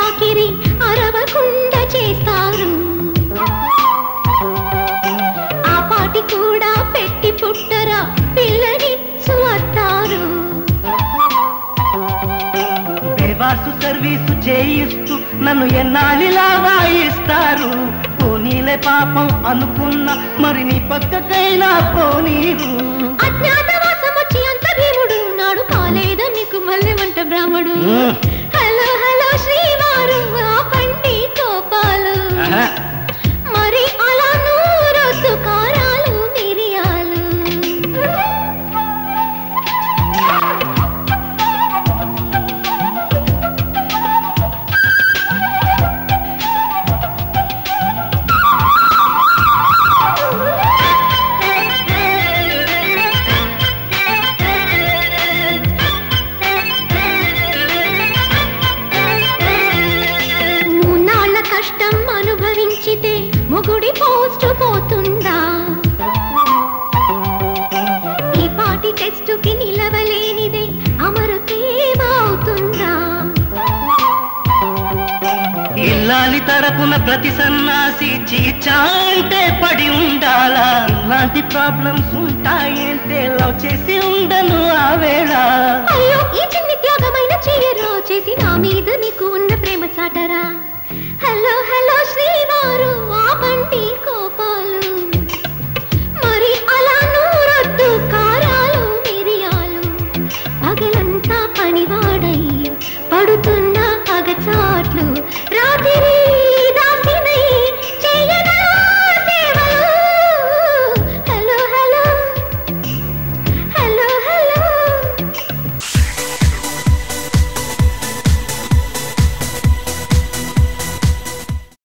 చాకిరి అరవకుండా చేస్తారు ఆ పాటి కూడా పెట్టి పుట్టరా పిల్లనిచ్చు అత్తారు బేవాసు సర్వీసు చేయిస్తూ నన్ను ఎన్నాళ్ళిలా వాయిస్తారు పోనీలే పాపం అనుకున్నా మరి నీ పక్కకైనా పోనీరు అజ్ఞాతవాసం వచ్చి అంత భీముడు నాడు కాలేదా నీకు మళ్ళీ వంట బ్రాహ్మడు మ్మ్. హలో హలో శ్రీవారు ఆ పండి కోపాలు ఆహా. మరి అలా నూరొద్దు కారాలు మిరియాలు మూన్నాళ్ళ కష్టం అనుభవించితే మొగుడి పోస్ట్ పోతుందా ఈ పాటి టెస్టుకి నిలవలేనిదే అమరుతేమవుతుందా ఇల్లాలి తరపున ప్రతి సన్నాసి చీచాంటే పడి ఉండాలా ఇలాంటి ప్రాబ్లమ్స్ ఉంటాయంటే లవ్ చేసి ఉండను ఆ వేళ అయ్యో ఈ చిన్ని త్యాగమైన చెయ్యరా చేసి నా మీద నీకు ఉన్న ప్రేమ చాటరా హలో హలో శ్రీవారు ఆ బండి కో